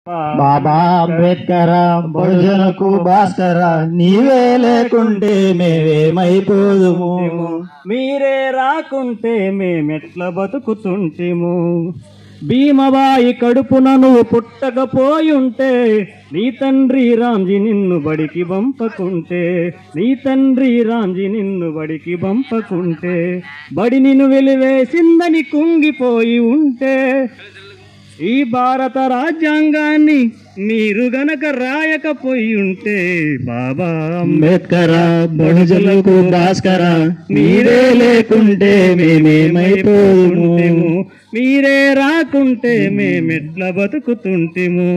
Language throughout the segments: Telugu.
బాబా అంబేద్కర్ బహుజనకు భాస్కర నీవే లేకుంటే మేమేమైపోదుము మీరే రాకుంటే మేమెట్ల బతుకుతుంటిము భీమబాయి కడుపున నువ్వు పుట్టకపోయుంటే నీ తండ్రి రాంజి నిన్ను బడికి పంపకుంటే నీ తండ్రి రాంజి నిన్ను బడికి పంపకుంటే బడి నిన్ను వెలివేసిందని కుంగిపోయి ఉంటే ఈ భారత రాజ్యాంగాన్ని మీరు గనక రాయకపోయి ఉంటే బాబా అంబేద్కర్ బహుజనులకు భాస్కర నీవే లేకుంటే మేమేమైపోదుము ఉంటేము మీరే రాకుంటే మేమెట్ల బతుకుతుంటిము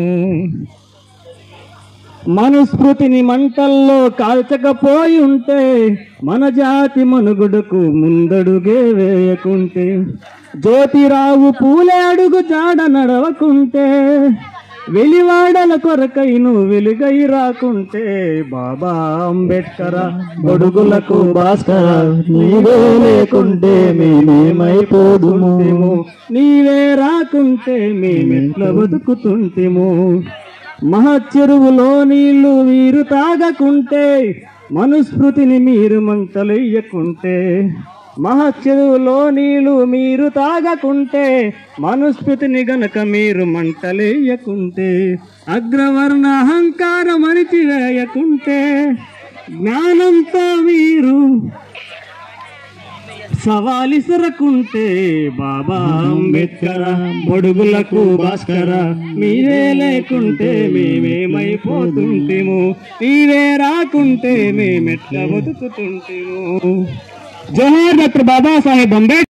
మనుస్మృతిని మంటల్లో కాల్చకపోయి ఉంటే మన జాతి మనుగుడుకు ముందడుగే వేయకుంటే జ్యోతిరావు పూలే అడుగు జాడ నడవకుంటే వెలివాడల కొరకై నువ్వు వెలుగై రాకుంటే బాబా అంబేద్కర బడుగులకు భాస్కర నీవే లేకుంటే మేమేమైపోదుము బతుకుతుంటిము నీవే రాకుంటే మేమెట్ల బతుకుతుంటిము మహచెరువులో నీళ్లు వీరు తాగకుంటే మనుస్మృతిని మీరు మంటలెయ్యకుంటే మహచెరువులో నీళ్లు మీరు తాగకుంటే మనుస్మృతిని గనక మీరు మంటలేయకుంటే అగ్రవర్ణ అహంకారం అణిచివేయకుంటే జ్ఞానంతో మీరు సవాలిసరకుంటే బాబా అంబేద్కర బొడుగులకు భాస్కర మీరే లేకుంటే మేమేమైపోతుంటిము మీరే రాకుంటే మేమెట్లా బతుకుతుంటిము జోహార్ డాక్టర్ బాబాసాహెబ్ అంబేద్కర్